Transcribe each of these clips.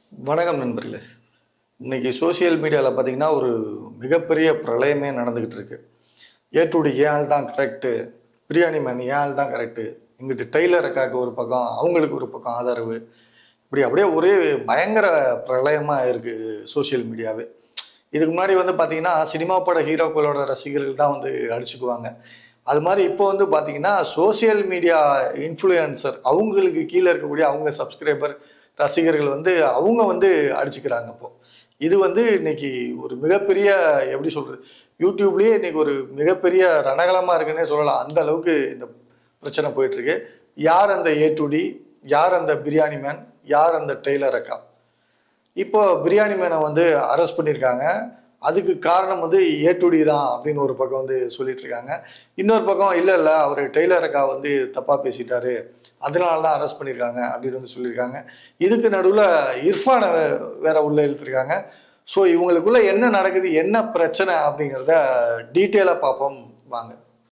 வணக்கம் நண்பர்களே இன்னைக்கு சோஷியல் மீடியாவில் பார்த்தீங்கன்னா ஒரு மிகப்பெரிய பிரளயமே நடந்துக்கிட்டு இருக்கு ஏ டு டி ஏன் ஆள் தான் கரெக்டு பிரியாணி மேன் ஏன் ஆள் தான் கரெக்டு இங்கிட்டு டெய்லர் அக்காவுக்கு ஒரு பக்கம் அவங்களுக்கு ஒரு பக்கம் ஆதரவு இப்படி அப்படியே ஒரே பயங்கர பிரளயமாக இருக்குது சோஷியல் மீடியாவே இதுக்கு முன்னாடி வந்து பார்த்தீங்கன்னா சினிமா பட ஹீரோக்களோட ரசிகர்கள் தான் வந்து அடிச்சுக்குவாங்க அது மாதிரி இப்போ வந்து பார்த்தீங்கன்னா சோஷியல் மீடியா இன்ஃப்ளூயன்சர் அவங்களுக்கு கீழே இருக்கக்கூடிய அவங்க சப்ஸ்கிரைபர் ரசிகர்கள் வந்து அவங்க வந்து அடிச்சுக்கிறாங்க இப்போ இது வந்து இன்னைக்கு ஒரு மிகப்பெரிய எப்படி சொல்றது யூடியூப்லேயே இன்னைக்கு ஒரு மிகப்பெரிய ரணகலமாக இருக்குன்னே சொல்லலாம் அந்த அளவுக்கு இந்த பிரச்சனை போயிட்டு இருக்கு யார் அந்த ஏ டு டி யார் அந்த பிரியாணி மேன் யார் அந்த டெய்லர் அக்கா இப்போ பிரியாணி மேனை வந்து அரெஸ்ட் பண்ணியிருக்காங்க அதுக்கு காரணம் வந்து ஏ டு டி தான் அப்படின்னு ஒரு பக்கம் வந்து சொல்லிட்டு இருக்காங்க இன்னொரு பக்கம் இல்லை இல்லை அவர் டெய்லர் அக்கா வந்து தப்பாக பேசிட்டாரு அதனால தான் அரெஸ்ட் பண்ணியிருக்காங்க அப்படின்னு வந்து சொல்லியிருக்காங்க இதுக்கு நடுவில் இர்ஃபானை வே- வேற உள்ள இழுத்துருக்காங்க ஸோ இவங்களுக்குள்ள என்ன நடக்குது என்ன பிரச்சனை அப்படிங்கிறத டீட்டெயிலாக பார்ப்போம் வாங்க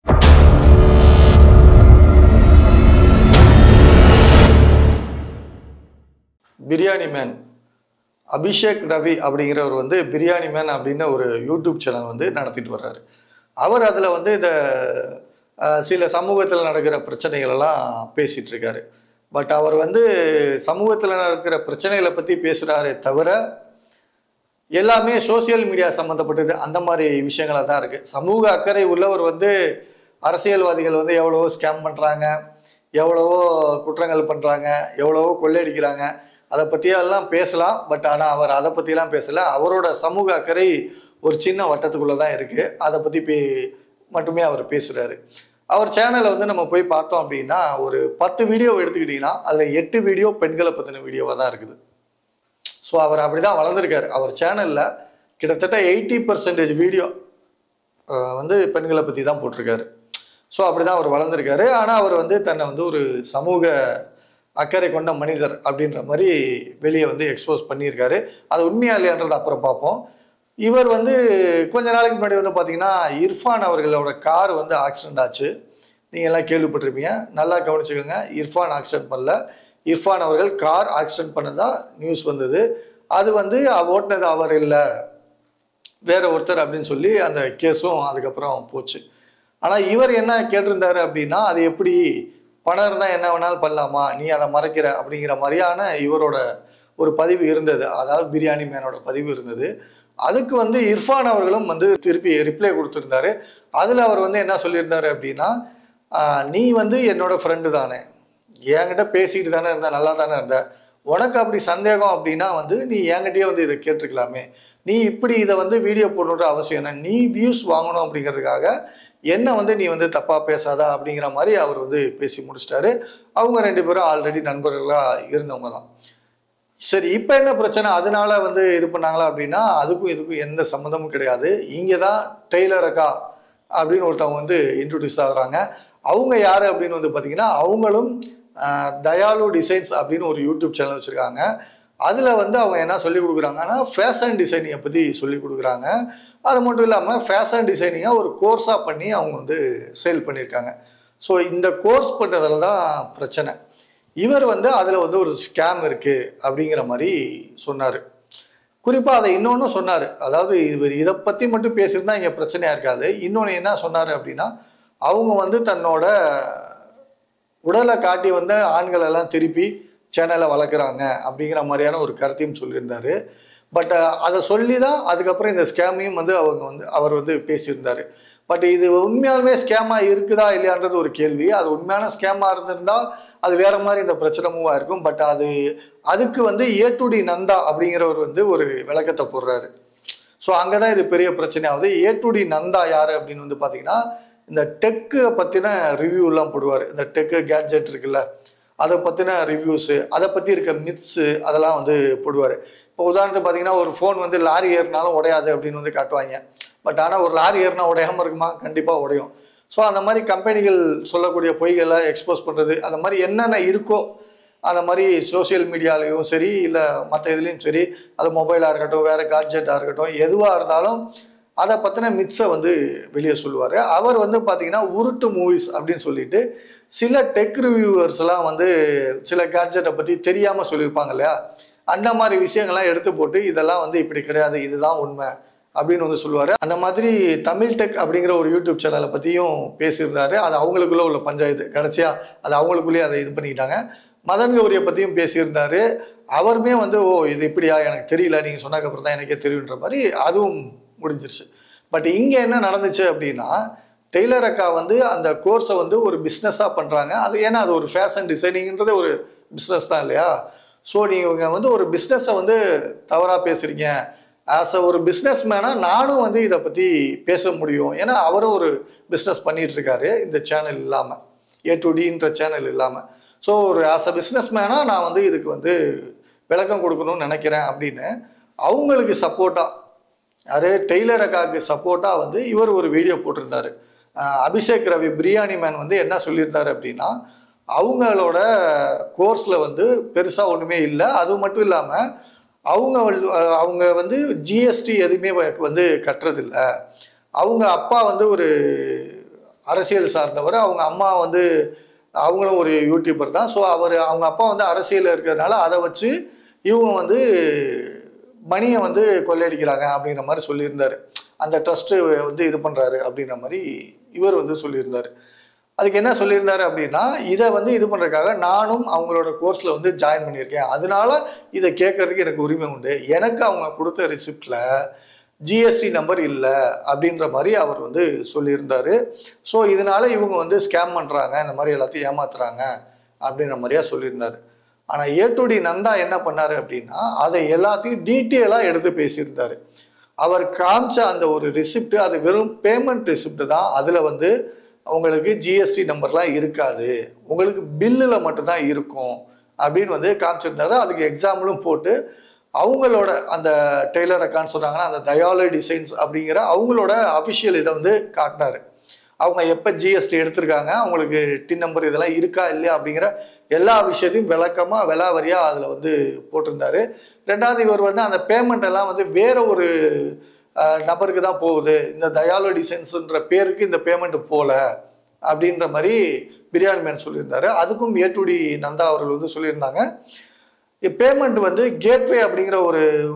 பிரியாணி மேன் அபிஷேக் ரவி அப்படிங்கிறவர் வந்து பிரியாணி மேன் அப்படின்னு ஒரு யூடியூப் சேனல் வந்து நடத்திட்டு வர்றாரு அவர் அதில் வந்து இந்த அஹ், சில சமூகத்தில் நடக்கிற பிரச்சனைகள் எல்லாம் பேசிட்டு இருக்காரு பட் அவர் வந்து சமூகத்தில் நடக்கிற பிரச்சனைகளை பற்றி பேசுகிறாரே தவிர எல்லாமே சோஷியல் மீடியா சம்மந்தப்பட்டது அந்த மாதிரி விஷயங்களாக தான் இருக்குது சமூக அக்கறை உள்ளவர் வந்து அரசியல்வாதிகள் வந்து எவ்வளவோ ஸ்கேம் பண்ணுறாங்க எவ்வளவோ குற்றங்கள் பண்ணுறாங்க எவ்வளவோ கொள்ளையடிக்கிறாங்க அதை பற்றியெல்லாம் பேசலாம் பட் ஆனால் அவர் அதை பற்றிலாம் பேசலை அவரோட சமூக அக்கறை ஒரு சின்ன வட்டத்துக்குள்ளே தான் இருக்குது அதை பற்றி பே மட்டுமே அவர் பேசுகிறாரு அவர் சேனலை வந்து நம்ம போய் பார்த்தோம் அப்படின்னா ஒரு பத்து வீடியோ எடுத்துக்கிட்டிங்கன்னா அதில் எட்டு வீடியோ பெண்களை பற்றின வீடியோவாக தான் இருக்குது ஸோ அவர் அப்படி தான் வளர்ந்துருக்காரு அவர் சேனலில் கிட்டத்தட்ட எயிட்டி பர்சன்டேஜ் வீடியோ வந்து பெண்களை பற்றி தான் போட்டிருக்காரு ஸோ அப்படி தான் அவர் வளர்ந்துருக்காரு ஆனால் அவர் வந்து தன்னை வந்து ஒரு சமூக அக்கறை கொண்ட மனிதர் அப்படின்ற மாதிரி வெளியே வந்து எக்ஸ்போஸ் பண்ணியிருக்காரு அது உண்மையா இல்லையான்றதை அப்புறம் பார்ப்போம் இவர் வந்து கொஞ்ச நாளைக்கு முன்னாடி வந்து பார்த்தீங்கன்னா இர்ஃபான் அவர்களோட கார் வந்து ஆக்சிடென்ட் ஆச்சு நீங்கள் எல்லாம் கேள்விப்பட்டிருப்பீங்க நல்லா கவனிச்சுக்கோங்க இர்ஃபான் ஆக்சிடென்ட் பண்ணல இர்ஃபான் அவர்கள் கார் ஆக்சிடென்ட் பண்ணதா நியூஸ் வந்தது அது வந்து அவ ஓட்டுனது அவர் இல்லை வேற ஒருத்தர் அப்படின்னு சொல்லி அந்த கேஸும் அதுக்கப்புறம் போச்சு ஆனால் இவர் என்ன கேட்டிருந்தாரு அப்படின்னா அது எப்படி பணம் இருந்தால் என்ன வேணாலும் பண்ணலாமா நீ அதை மறைக்கிற அப்படிங்கிற மாதிரியான இவரோட ஒரு பதிவு இருந்தது அதாவது பிரியாணி மேனோட பதிவு இருந்தது அதுக்கு வந்து இர்ஃபான் அவர்களும் வந்து திருப்பி ரிப்ளை கொடுத்துருந்தாரு அதில் அவர் வந்து என்ன சொல்லியிருந்தாரு அப்படின்னா ஆஹ், நீ வந்து என்னோட ஃப்ரெண்டு தானே என்கிட்ட பேசிட்டு தானே இருந்த நல்லா தானே இருந்த உனக்கு அப்படி சந்தேகம் அப்படின்னா வந்து நீ என்கிட்டயே வந்து இதை கேட்டிருக்கலாமே நீ இப்படி இதை வந்து வீடியோ போடணுன்ற அவசியம் என்ன நீ வியூஸ் வாங்கணும் அப்படிங்கிறதுக்காக என்ன வந்து நீ வந்து தப்பாக பேசாதா அப்படிங்கிற மாதிரி அவர் வந்து பேசி முடிச்சிட்டாரு அவங்க ரெண்டு பேரும் ஆல்ரெடி நண்பர்களாக இருந்தவங்க தான் சரி இப்போ என்ன பிரச்சனை அதனால வந்து இது பண்ணாங்களா அப்படின்னா அதுக்கும் இதுக்கும் எந்த சம்மந்தமும் கிடையாது இங்கே தான் டெய்லர் அக்கா அப்படின்னு ஒருத்தவங்க வந்து இன்ட்ரடியூஸ் ஆகுறாங்க அவங்க யார் அப்படின்னு வந்து பார்த்தீங்கன்னா அவங்களும் ஆஹ், தயாலு டிசைன்ஸ் அப்படின்னு ஒரு யூடியூப் சேனல் வச்சுருக்காங்க அதில் வந்து அவங்க என்ன சொல்லி கொடுக்குறாங்கன்னா ஃபேஷன் டிசைனிங்கை பற்றி சொல்லி கொடுக்குறாங்க அது மட்டும் இல்லாமல் ஃபேஷன் டிசைனிங்கை ஒரு கோர்ஸாக பண்ணி அவங்க வந்து சேல் பண்ணியிருக்காங்க ஸோ இந்த கோர்ஸ் பண்ணதில் தான் பிரச்சனை இவர் வந்து அதில் வந்து ஒரு ஸ்கேம் இருக்குது அப்படிங்கிற மாதிரி சொன்னார் குறிப்பாக அதை இன்னொன்று சொன்னார் அதாவது இவர் இதை பற்றி மட்டும் பேசியிருந்தா இங்கே பிரச்சனையாக இருக்காது இன்னொன்று என்ன சொன்னார் அப்படின்னா அவங்க வந்து தன்னோட உடலை காட்டி வந்து ஆண்கள் எல்லாம் திருப்பி சேனலை வளர்க்குறாங்க அப்படிங்கிற மாதிரியான ஒரு கருத்தையும் சொல்லியிருந்தாரு பட் அதை சொல்லி தான் அதுக்கப்புறம் இந்த ஸ்கேமையும் வந்து அவங்க வந்து அவர் வந்து பேசியிருந்தார் பட் இது உண்மையாலுமே ஸ்கேமாக இருக்குதா இல்லையான்றது ஒரு கேள்வி அது உண்மையான ஸ்கேமாக இருந்திருந்தா அது வேற மாதிரி இந்த பிரச்சனை மூவ் ஆயிருக்கும் பட் அது அதுக்கு வந்து ஏ டு டி நந்தா அப்படிங்கிறவர் வந்து ஒரு விளக்கத்தை போடுறாரு ஸோ அங்கே தான் இது பெரிய பிரச்சனையாகுது ஏ டு டி நந்தா யார் அப்படின்னு வந்து பார்த்தீங்கன்னா இந்த டெக்கு பற்றின ரிவ்யூலாம் போடுவார் இந்த டெக்கு கேட்ஜெட் இருக்குல்ல அதை பற்றின ரிவ்யூஸு அதை பற்றி இருக்க மித்ஸு அதெல்லாம் வந்து போடுவார் இப்போ உதாரணத்துக்கு பார்த்தீங்கன்னா ஒரு ஃபோன் வந்து லாரி ஏறினாலும் உடையாது அப்படின்னு வந்து காட்டுவாங்க பட் ஆனால் ஒரு லாரி ஏறினா உடையாமல் இருக்குமா கண்டிப்பாக உடையும் ஸோ அந்த மாதிரி கம்பெனிகள் சொல்லக்கூடிய பொய்களை எக்ஸ்போஸ் பண்ணுறது அந்த மாதிரி என்னென்ன இருக்கோ அந்த மாதிரி சோஷியல் மீடியாலையும் சரி இல்லை மற்ற இதுலேயும் சரி அது மொபைலாக இருக்கட்டும் வேறு காட்ஜெட்டாக இருக்கட்டும் எதுவாக இருந்தாலும் அதை பற்றின மித்ஸை வந்து வெளியே சொல்லுவார் அவர் வந்து பார்த்தீங்கன்னா உருட்டு மூவிஸ் அப்படின்னு சொல்லிட்டு சில டெக் ரிவ்யூவர்ஸ்லாம் வந்து சில கேட்ஜெட்டை பற்றி தெரியாமல் சொல்லியிருப்பாங்க இல்லையா அந்த மாதிரி விஷயங்கள்லாம் எடுத்து போட்டு இதெல்லாம் வந்து இப்படி கிடையாது இதுதான் உண்மை அப்படின்னு வந்து சொல்லுவார் அந்த மாதிரி தமிழ் டெக் அப்படிங்கிற ஒரு யூடியூப் சேனலை பற்றியும் பேசியிருந்தாரு அது அவங்களுக்குள்ள உள்ள பஞ்சாயத்து கடைசியாக அது அவங்களுக்குள்ளேயே அதை இது பண்ணிக்கிட்டாங்க மதன் கௌரியை பற்றியும் பேசியிருந்தாரு அவருமே வந்து ஓ இது இப்படியா எனக்கு தெரியல நீங்கள் சொன்னதுக்கப்புறம் தான் எனக்கே தெரியுன்ற மாதிரி அதுவும் முடிஞ்சிருச்சு பட் இங்கே என்ன நடந்துச்சு அப்படின்னா டெய்லர் அக்கா வந்து அந்த கோர்ஸை வந்து ஒரு பிஸ்னஸாக பண்ணுறாங்க அது ஏன்னா அது ஒரு ஃபேஷன் டிசைனிங்கிறது ஒரு பிஸ்னஸ் தான் இல்லையா ஸோ நீங்கள் வந்து ஒரு பிஸ்னஸை வந்து தவறாக பேசுகிறீங்க ஆஸ் அ ஒரு பிஸ்னஸ் மேனாக நானும் வந்து இதை பற்றி பேச முடியும் ஏன்னா அவரும் ஒரு பிஸ்னஸ் பண்ணிட்டு இருக்காரு இந்த சேனல் இல்லாமல் ஏ டு டின்ற சேனல் இல்லாமல் ஸோ ஒரு ஆஸ் அ பிஸ்னஸ் மேனாக நான் வந்து இதுக்கு வந்து விளக்கம் கொடுக்கணும்னு நினைக்கிறேன் அப்படின்னு அவங்களுக்கு சப்போர்ட்டாக அது டெய்லர் அக்காவுக்கு சப்போர்ட்டாக வந்து இவர் ஒரு வீடியோ போட்டிருந்தாரு அஹ் அபிஷேக் ரவி பிரியாணி மேன் வந்து என்ன சொல்லியிருந்தாரு அப்படின்னா அவங்களோட கோர்ஸில் வந்து பெருசாக ஒன்றுமே இல்லை அது மட்டும் இல்லாமல் அவங்க வந்து- அஹ் அவங்க வந்து ஜிஎஸ்டி எதுவுமே வ- வந்து கட்டுறதில்ல அவங்க அப்பா வந்து ஒரு அரசியல் சார்ந்தவர் அவங்க அம்மா வந்து அவங்களும் ஒரு யூடியூபர் தான் ஸோ அவர் அவங்க அப்பா வந்து அரசியலில் இருக்கிறதுனால அதை வச்சு இவங்க வந்து மணியை வந்து கொள்ளையடிக்கிறாங்க அப்படிங்கிற மாதிரி சொல்லியிருந்தாரு அந்த ட்ரஸ்ட்டு வந்து இது பண்ணுறாரு அப்படின்ற மாதிரி இவர் வந்து சொல்லியிருந்தாரு அதுக்கு என்ன சொல்லியிருந்தாரு அப்படின்னா இதை வந்து இது பண்ணுறதுக்காக நானும் அவங்களோட கோர்ஸில் வந்து ஜாயின் பண்ணியிருக்கேன் அதனால இதை கேட்கறதுக்கு எனக்கு உரிமை உண்டு எனக்கு அவங்க கொடுத்த ரிசிப்டில் ஜிஎஸ்டி நம்பர் இல்லை அப்படின்ற மாதிரி அவர் வந்து சொல்லியிருந்தாரு ஸோ இதனால இவங்க வந்து ஸ்கேம் பண்ணுறாங்க இந்த மாதிரி எல்லாத்தையும் ஏமாத்துறாங்க அப்படின்ற மாதிரியா சொல்லியிருந்தாரு ஆனால் ஏட்டுடி நந்தா என்ன பண்ணாரு அப்படின்னா அதை எல்லாத்தையும் டீட்டெயிலாக எடுத்து பேசியிருந்தாரு அவர் காமிச்ச அந்த ஒரு ரிசிப்ட் அது வெறும் பேமெண்ட் ரிசிப்ட் தான் அதில் வந்து உங்களுக்கு ஜிஎஸ்டி நம்பர்லாம் இருக்காது உங்களுக்கு பில்லில் மட்டும்தான் இருக்கும் அப்படின்னு வந்து காமிச்சிருந்தாரு அதுக்கு எக்ஸாம்பிளும் போட்டு அவங்களோட அந்த டெய்லர் அக்கான்னு சொல்கிறாங்கன்னா அந்த தயாலு டிசைன்ஸ் அப்படிங்கிற அவங்களோட அஃபிஷியல் இதை வந்து காட்டினாரு அவங்க எப்போ ஜிஎஸ்டி எடுத்திருக்காங்க அவங்களுக்கு டின் நம்பர் இதெல்லாம் இருக்கா இல்லையா அப்படிங்கிற எல்லா விஷயத்தையும் விளக்கமாக விலாவரியாக அதில் வந்து போட்டிருந்தாரு ரெண்டாவது இவர் வந்து அந்த பேமெண்ட் எல்லாம் வந்து வேற ஒரு அஹ், நபருக்கு தான் போகுது இந்த தயாலு டிசைன்ஸுன்ற பேருக்கு இந்த பேமெண்ட் போகல அப்படின்ற மாதிரி பிரியாணி மேன் சொல்லியிருந்தாரு அதுக்கும் ஏட்டுடி நந்தா அவர்கள் வந்து சொல்லியிருந்தாங்க பேமெண்ட் வந்து கேட்வே அப்படிங்கிற ஒரு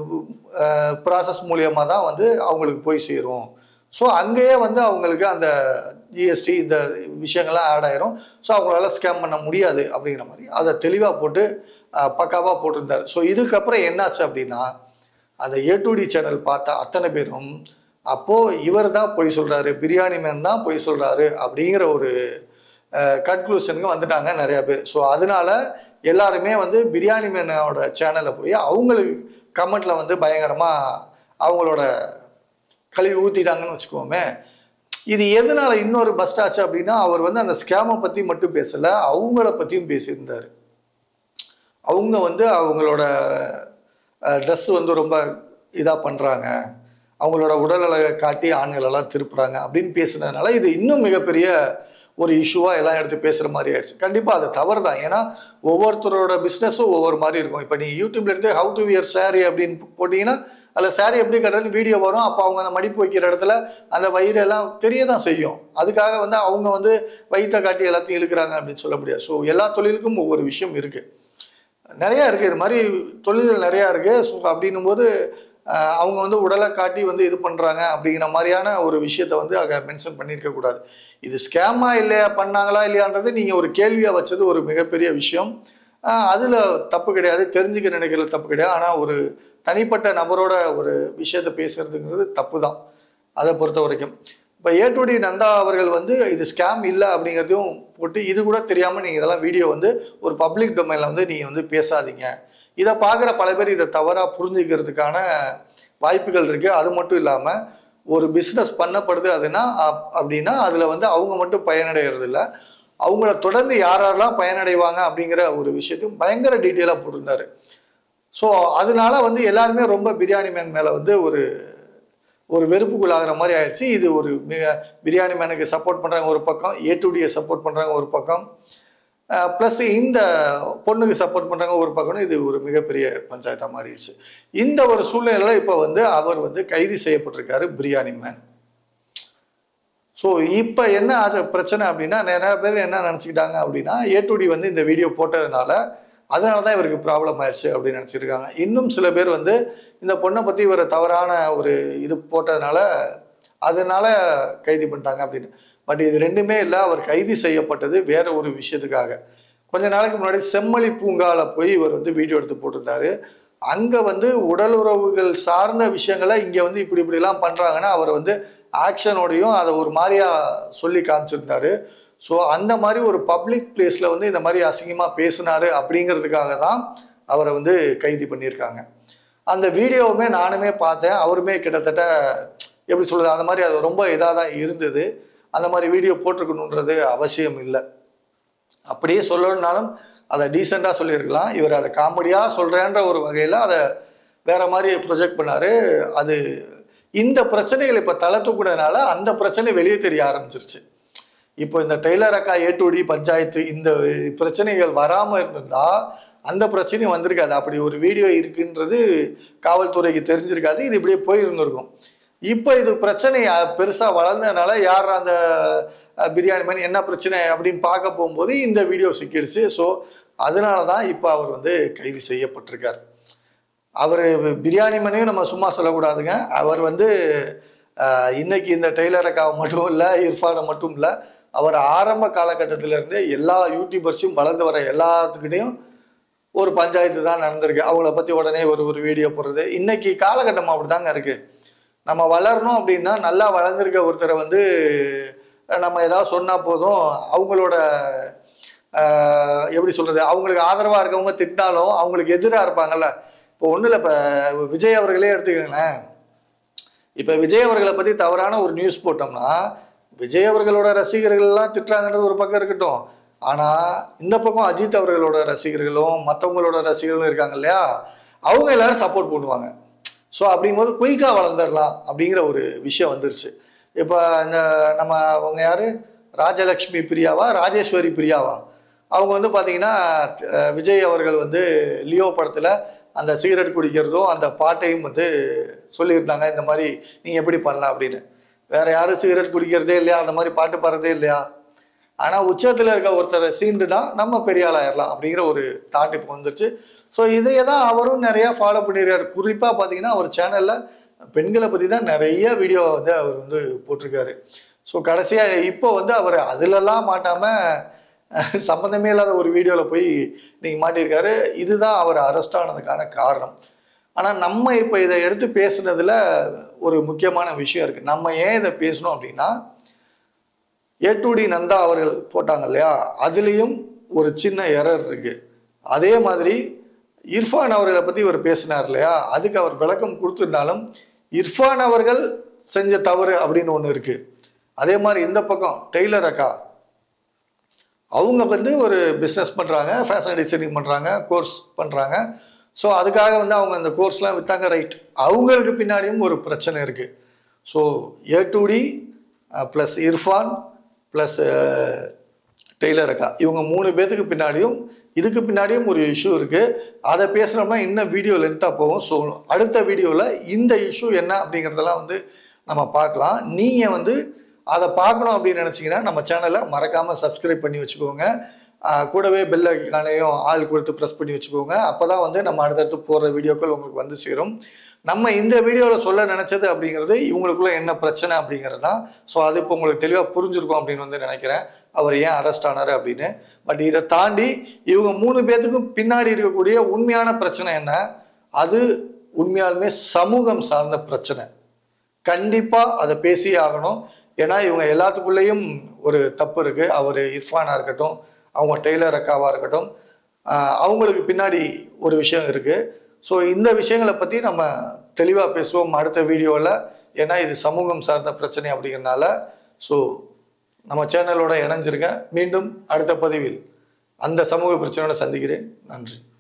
ப்ராசஸ் மூலியமாக தான் வந்து அவங்களுக்கு போய் சேரும் ஸோ அங்கேயே வந்து அவங்களுக்கு அந்த ஜிஎஸ்டி இந்த விஷயங்கள்லாம் ஆட் ஆயிரும் ஸோ அவங்களால ஸ்கேம் பண்ண முடியாது அப்படிங்கிற மாதிரி அதை தெளிவாக போட்டு பக்காவாக போட்டிருந்தார் ஸோ இதுக்கப்புறம் என்னாச்சு அப்படின்னா அந்த ஏ டு டி சேனல் பார்த்த அத்தனை பேரும் அப்போது இவர் தான் பொய் சொல்கிறாரு பிரியாணி மேன் தான் பொய் சொல்கிறாரு அப்படிங்கிற ஒரு கன்க்ளூஷனுக்கு வந்துட்டாங்க நிறைய பேர் ஸோ அதனால எல்லாருமே வந்து பிரியாணி மேனோட சேனலை போய் அவங்களுக்கு கமெண்ட்ல வந்து பயங்கரமாக அவங்களோட கழுவி ஊற்றிட்டாங்கன்னு வச்சுக்கோமே இது எதனால இன்னொரு பஸ்ட் ஆச்சு அப்படின்னா அவர் வந்து அந்த ஸ்கேமை பற்றி மட்டும் பேசலை அவங்கள பற்றியும் பேசியிருந்தார் அவங்க வந்து அவங்களோட ட்ரெஸ் வந்து ரொம்ப இதாக பண்ணுறாங்க அவங்களோட உடல் அழகை காட்டி ஆண்களெல்லாம் திருப்புறாங்க அப்படின்னு பேசுனதுனால இது இன்னும் மிகப்பெரிய ஒரு இஷ்யூவாக எல்லாம் எடுத்து பேசுகிற மாதிரி ஆயிடுச்சு கண்டிப்பாக அது தவறு தான் ஏன்னா ஒவ்வொருத்தரோட பிஸ்னஸும் ஒவ்வொரு மாதிரி இருக்கும் இப்போ நீ யூடியூப்ல எடுத்து ஹவு டு வியர் saree அப்படின்னு போட்டிங்கன்னா அதில் saree எப்படி கட்டுறதுன்னு வீடியோ வரும் அப்போ அவங்க அந்த மடிப்பு வைக்கிற இடத்துல அந்த வயிறு எல்லாம் தெரிய தான் செய்யும் அதுக்காக வந்து அவங்க வந்து வயிற்றை காட்டி எல்லாத்தையும் இழுக்கிறாங்க அப்படின்னு சொல்ல முடியாது ஸோ எல்லா தொழிலுக்கும் ஒவ்வொரு விஷயம் இருக்குது நிறையா இருக்குது இது மாதிரி தொழில்கள் நிறையா இருக்குது ஸோ அப்படின்னும் போது ஆஹ், அவங்க வந்து உடலை காட்டி வந்து இது பண்ணுறாங்க அப்படிங்கிற மாதிரியான ஒரு விஷயத்த வந்து அங்கே மென்ஷன் பண்ணியிருக்க கூடாது இது ஸ்கேமா இல்லையா பண்ணாங்களா இல்லையான்றது நீங்கள் ஒரு கேள்வியாக வச்சது ஒரு மிகப்பெரிய விஷயம் அதில் தப்பு கிடையாது தெரிஞ்சுக்க நினைக்கிறது தப்பு கிடையாது ஆனால் ஒரு தனிப்பட்ட நபரோட ஒரு விஷயத்த பேசுறதுங்கிறது தப்பு தான் அதை பொறுத்த வரைக்கும் இப்போ ஏட்டுடி நந்தா அவர்கள் வந்து இது ஸ்கேம் இல்லை அப்படிங்கிறதையும் போட்டு இது கூட தெரியாமல் நீங்கள் இதெல்லாம் வீடியோ வந்து ஒரு பப்ளிக் டொமைனில் வந்து நீங்கள் வந்து பேசாதீங்க இதை பார்க்குற பல பேர் இதை தவறாக புரிஞ்சுக்கிறதுக்கான வாய்ப்புகள் இருக்குது அது மட்டும் இல்லாமல் ஒரு பிஸ்னஸ் பண்ணப்படுது அதுனா அப்- அப்படின்னா அதில் வந்து அவங்க மட்டும் பயனடைகிறது இல்லை அவங்கள தொடர்ந்து யார் யாரெல்லாம் பயனடைவாங்க அப்படிங்கிற ஒரு விஷயத்தையும் பயங்கர டீட்டெயிலாக போட்டிருந்தாரு ஸோ அதனால வந்து எல்லாருமே ரொம்ப பிரியாணி மேன் மேலே வந்து ஒரு ஒரு வெறுப்புக்குள்ளாகிற மாதிரி ஆயிடுச்சு இது ஒரு மிக பிரியாணி மேனுக்கு சப்போர்ட் பண்ணுறாங்க ஒரு பக்கம் ஏ டுடியை சப்போர்ட் பண்ணுறாங்க ஒரு பக்கம் ப்ளஸ் இந்த பொண்ணுக்கு சப்போர்ட் பண்ணுறாங்க ஒரு பக்கம்னு இது ஒரு மிகப்பெரிய பஞ்சாயத்தாக மாறிடுச்சு இந்த ஒரு சூழ்நிலையில் இப்போ வந்து அவர் வந்து கைது செய்யப்பட்டிருக்காரு பிரியாணி மேன் ஸோ இப்போ என்ன ஆச்சு பிரச்சனை அப்படின்னா நிறைய பேர் என்ன நினச்சிக்கிட்டாங்க அப்படின்னா ஏ டுடி வந்து இந்த வீடியோ போட்டதுனால அதனால தான் இவருக்கு ப்ராப்ளம் ஆயிடுச்சு அப்படின்னு நினச்சிருக்காங்க இன்னும் சில பேர் வந்து இந்த பொண்ணை பற்றி இவர் தவறான ஒரு இது போட்டதுனால அதனால கைது பண்ணிட்டாங்க அப்படின்னு பட் இது ரெண்டுமே இல்லை அவர் கைது செய்யப்பட்டது வேற ஒரு விஷயத்துக்காக கொஞ்ச நாளைக்கு முன்னாடி செம்மொழி பூங்கால போய் இவர் வந்து வீடியோ எடுத்து போட்டிருந்தாரு அங்கே வந்து உடல் உறவுகள் சார்ந்த விஷயங்களை இங்கே வந்து இப்படி இப்படிலாம் பண்ணுறாங்கன்னா அவர் வந்து ஆக்ஷனோடையும் அதை ஒரு மாதிரியா சொல்லி காமிச்சிருந்தாரு ஸோ அந்த மாதிரி ஒரு பப்ளிக் பிளேஸில் வந்து இந்த மாதிரி அசிங்கமாக பேசினாரு அப்படிங்கிறதுக்காக தான் அவரை வந்து கைது பண்ணியிருக்காங்க அந்த வீடியோவுமே நானுமே பார்த்தேன் அவருமே கிட்டத்தட்ட எப்படி சொல்றது அந்த மாதிரி அது ரொம்ப இதாக தான் இருந்தது அந்த மாதிரி வீடியோ போட்டிருக்கணுன்றது அவசியம் இல்லை அப்படியே சொல்லணும்னாலும் அதை டீசெண்டாக சொல்லியிருக்கலாம் இவர் அதை காமெடியாக சொல்கிறேன்ற ஒரு வகையில் அதை வேற மாதிரி ப்ரொஜெக்ட் பண்ணாரு அது இந்த பிரச்சனைகள் இப்போ தலை தூக்குனதுனால அந்த பிரச்சனை வெளியே தெரிய ஆரம்பிச்சிருச்சு இப்போ இந்த டெய்லர் அக்கா ஏட்டுடி பஞ்சாயத்து இந்த பிரச்சனைகள் வராமல் இருந்திருந்தா அந்த பிரச்சனையும் வந்திருக்காது அப்படி ஒரு வீடியோ இருக்குன்றது காவல்துறைக்கு தெரிஞ்சிருக்காது இது இப்படியே போயிருந்திருக்கும் இப்போ இது பிரச்சனை பெருசாக வளர்ந்ததுனால யார் அந்த அஹ், பிரியாணி மேன் என்ன பிரச்சனை அப்படின்னு பார்க்க போகும்போது இந்த வீடியோ சிக்கிடுச்சு ஸோ அதனால தான் இப்போ அவர் வந்து கைது செய்யப்பட்டிருக்கார் அவர் பிரியாணி மணியும் நம்ம சும்மா சொல்லக்கூடாதுங்க அவர் வந்து ஆஹ், இன்னைக்கு இந்த டெய்லர் அக்காவை மட்டும் இல்லை இர்ஃபானை மட்டும் இல்லை அவர் ஆரம்ப காலகட்டத்தில இருந்தே எல்லா யூடியூபர்ஸையும் வளர்ந்து வர எல்லாத்துக்கிட்டையும் ஒரு பஞ்சாயத்து தான் நடந்திருக்கு அவங்கள பற்றி உடனே ஒரு ஒரு வீடியோ போடுறது இன்னைக்கு காலகட்டம் அப்படிதாங்க இருக்கு நம்ம வளரணும் அப்படின்னா நல்லா வளர்ந்துருக்க ஒருத்தரை வந்து அஹ், நம்ம ஏதாவது சொன்னால் போதும் அவங்களோட ஆஹ், எப்படி சொல்றது அவங்களுக்கு ஆதரவாக இருக்கவங்க திட்டினாலும் அவங்களுக்கு எதிராக இருப்பாங்கல்ல இப்போ ஒன்றும் இல்லை இப்போ விஜய் அவர்களே எடுத்துக்கங்களேன் இப்போ விஜய் அவர்களை பற்றி தவறான ஒரு நியூஸ் போட்டோம்னா விஜய் அவர்களோட ரசிகர்கள் எல்லாம் திட்டுறாங்கன்றது ஒரு பக்கம் இருக்கட்டும் ஆனால் இந்த பக்கம் அஜித் அவர்களோட ரசிகர்களும் மற்றவங்களோட ரசிகர்களும் இருக்காங்க இல்லையா அவங்க எல்லாரும் சப்போர்ட் பண்ணுவாங்க ஸோ அப்படிங்கும்போது குயிக்காக வளர்ந்துடலாம் அப்படிங்கிற ஒரு விஷயம் வந்துருச்சு இப்போ இந்த நம்ம அவங்க யார் ராஜலக்ஷ்மி பிரியாவா ராஜேஸ்வரி பிரியாவா அவங்க வந்து பார்த்தீங்கன்னா அஹ், விஜய் அவர்கள் வந்து லியோ படத்தில் அந்த சிகரெட் குடிக்கிறதும் அந்த பாட்டையும் வந்து சொல்லியிருந்தாங்க இந்த மாதிரி நீங்கள் எப்படி பண்ணலாம் அப்படின்னு வேற யாரும் சிகரெட் குடிக்கிறதே இல்லையா அந்த மாதிரி பாட்டு பாடுறதே இல்லையா ஆனால் உச்சத்தில் இருக்க ஒருத்தரை சீண்டுனா நம்ம பெரிய ஆளாயிரலாம் அப்படிங்கிற ஒரு தாட் இப்போ வந்துருச்சு ஸோ இதையே தான் அவரும் நிறையா ஃபாலோ பண்ணியிருக்காரு குறிப்பாக பார்த்தீங்கன்னா அவர் சேனலில் பெண்களை பற்றி தான் நிறைய வீடியோ வந்து அவர் வந்து போட்டிருக்காரு ஸோ கடைசியாக இப்போ வந்து அவர் அதிலெல்லாம் மாட்டாமல் சம்மந்தமே இல்லாத ஒரு வீடியோவில் போய் நீங்கள் மாட்டியிருக்காரு இதுதான் அவர் அரெஸ்ட் ஆனதுக்கான காரணம் ஆனால் நம்ம இப்போ இதை எடுத்து பேசுனதுல ஒரு முக்கியமான விஷயம் இருக்குது நம்ம ஏன் இதை பேசணும் அப்படின்னா ஏட்டுடி நந்தா அவர்கள் போட்டாங்க இல்லையா அதுலேயும் ஒரு சின்ன எரர் இருக்கு அதே மாதிரி இர்ஃபான் அவர்களை பற்றி இவர் பேசினார் இல்லையா அதுக்கு அவர் விளக்கம் கொடுத்திருந்தாலும் இர்ஃபான் அவர்கள் செஞ்ச தவறு அப்படின்னு ஒன்று இருக்கு அதே மாதிரி இந்த பக்கம் டெய்லர் அக்கா அவங்க வந்து ஒரு பிஸ்னஸ் பண்ணுறாங்க ஃபேஷன் டிசைனிங் பண்ணுறாங்க கோர்ஸ் பண்ணுறாங்க ஸோ அதுக்காக வந்து அவங்க அந்த கோர்ஸ்லாம் விற்றாங்க ரைட் அவங்களுக்கு பின்னாடியும் ஒரு பிரச்சனை இருக்குது so A to D plus Irfan plus tailor அக்கா இவங்க மூணு பேத்துக்கு பின்னாடியும் இதுக்கு பின்னாடியும் ஒரு இஷ்யூ இருக்குது அதை பேசுனோம்னா இன்னும் வீடியோ லென்த்தாக போகும் ஸோ அடுத்த வீடியோவில் இந்த இஷ்யூ என்ன அப்படிங்கிறதெல்லாம் வந்து நம்ம பார்க்கலாம் நீங்கள் வந்து அதை பார்க்கணும் அப்படின்னு நினச்சிங்கன்னா நம்ம சேனலை மறக்காமல் சப்ஸ்கிரைப் பண்ணி வச்சுக்கோங்க ஆஹ் கூடவே பெல் ஐக்கானையும் ஆள் கொடுத்து ப்ரெஸ் பண்ணி வச்சுக்கோங்க அப்போ தான் வந்து நம்ம அடுத்தடுத்து போடுற வீடியோக்கள் உங்களுக்கு வந்து சேரும் நம்ம இந்த வீடியோவில் சொல்ல நினச்சது அப்படிங்கிறது இவங்களுக்குள்ள என்ன பிரச்சனை அப்படிங்கிறது தான் ஸோ அது இப்போ உங்களுக்கு தெளிவாக புரிஞ்சிருக்கும் அப்படின்னு வந்து நினைக்கிறேன் அவர் ஏன் அரெஸ்ட் ஆனார் அப்படின்னு பட் இதை தாண்டி இவங்க மூணு பேர்த்துக்கும் பின்னாடி இருக்கக்கூடிய உண்மையான பிரச்சனை என்ன அது உண்மையாலுமே சமூகம் சார்ந்த பிரச்சனை கண்டிப்பாக அதை பேசியே ஆகணும் ஏன்னா இவங்க எல்லாத்துக்குள்ளேயும் ஒரு தப்பு இருக்குது அவர் இர்ஃபானாக இருக்கட்டும் அவங்க டெய்லர் அக்காவாக இருக்கட்டும் ஆஹ் அவங்களுக்கு பின்னாடி ஒரு விஷயம் இருக்குது ஸோ இந்த விஷயங்களை பற்றி நம்ம தெளிவாக பேசுவோம் அடுத்த வீடியோவில் ஏன்னா இது சமூகம் சார்ந்த பிரச்சனை அப்படிங்கிறனால ஸோ நம்ம சேனலோட இணைஞ்சிருங்க மீண்டும் அடுத்த பதிவில் அந்த சமூக பிரச்சனையோட சந்திக்கிறேன் நன்றி